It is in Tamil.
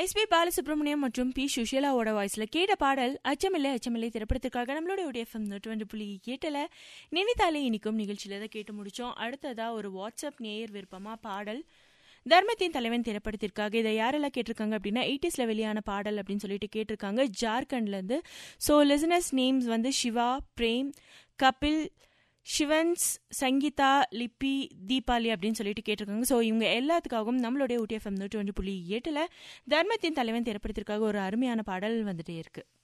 எஸ்பி பாலசுப்ரமணியம் மற்றும் பி சுஷீலாவோட வாய்ஸ்ல கேட்ட பாடல் அச்சமில்லை அச்சமில்லை திரைப்படத்திற்காக நம்மளோட எஃப்எம் நூற்றி ரெண்டு புள்ளி எட்டுல நினைத்தாலே இனிக்கும் நிகழ்ச்சியில தான் கேட்டு முடிச்சோம் அடுத்ததா ஒரு வாட்ஸ்அப் நேயர் விருப்பமா பாடல் தர்மத்தின் தலைவன் திரைப்படத்திற்காக இதை யாரெல்லாம் கேட்டிருக்காங்க அப்படின்னா எயிட்டிஸ்ல வெளியான பாடல் அப்படின்னு சொல்லிட்டு கேட்டிருக்காங்க ஜார்க்கண்ட்ல இருந்து ஸோ லிசனர்ஸ் நேம்ஸ் வந்து சிவா பிரேம் கபில் சிவன்ஸ் சங்கீதா லிப்பி தீபாலி அப்படின்னு சொல்லிட்டு கேட்டிருக்காங்க ஸோ இவங்க எல்லாத்துக்காகவும் நம்மளுடைய ஊட்டிஎஃப்எம் நூற்றி ஒன்று புள்ளி எட்டில் தர்மத்தின் தலைவன் திரைப்படத்திற்காக ஒரு அருமையான பாடல் வந்துட்டே இருக்கு